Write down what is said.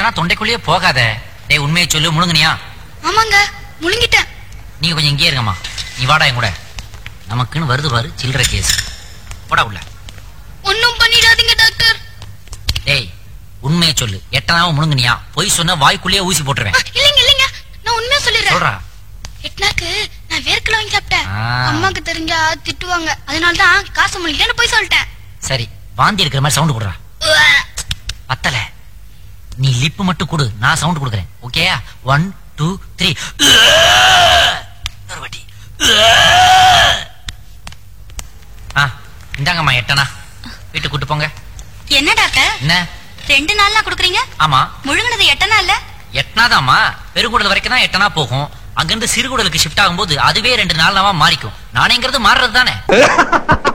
எட்டனா தொண்டைக்குள்ளேயே போகாத டேய் உண்மையை சொல்லு முழுங்குனியா ஆமாங்க முழுங்கிட்டேன் நீங்க கொஞ்சம் இங்கேயே இருங்கம்மா நீ வாடா என் கூட நமக்குன்னு வருது பாரு சில்லற கேஸ் போடா உள்ள ஒன்னும் பண்ணிடாதீங்க டாக்டர் டேய் உண்மையை சொல்லு எட்டனாவும் முழுங்குனியா பொய் சொன்னா வாய்க்குள்ளேயே ஊசி போட்டுருவேன் இல்லைங்க இல்லைங்க நான் உண்மையா சொல்லிடுறேன் சொல்றா எட்னாக்கு நான் வேர்க்கல வாங்கி சாப்பிட்டேன் ஆ. அம்மாக்கு தெரிஞ்சா திட்டுவாங்க அதனால தான் காசு முழுங்கிட்டேன்னு போய் சொல்லிட்டேன் சரி வாந்தி இருக்கிற மாதிரி சவுண்ட் கொடுறா உவ்வே. பத்தல நீ லிப் மட்டும் கொடு நான் சவுண்ட் கொடுக்குறேன் ஓகேயா ஒன் டூ த்ரீ இன்னொரு வாட்டி ஆ இந்தாங்கம்மா எட்டனா வீட்டுக்கு கூட்டு போங்க என்ன டாக்டர் என்ன ரெண்டு நாள்லாம் குடுக்குறீங்க ஆமா முழுங்கினது எட்டனா இல்ல எட்டனாதாம்மா பெருங்குடல் வரைக்கும் தான் எட்டனா போகும் அங்கிருந்து சிறுகுடலுக்கு ஷிஃப்ட் ஆகும்போது அதுவே ரெண்டு நாளாவா மாறிக்கும் நானேங்கிறது மாறுறது தானே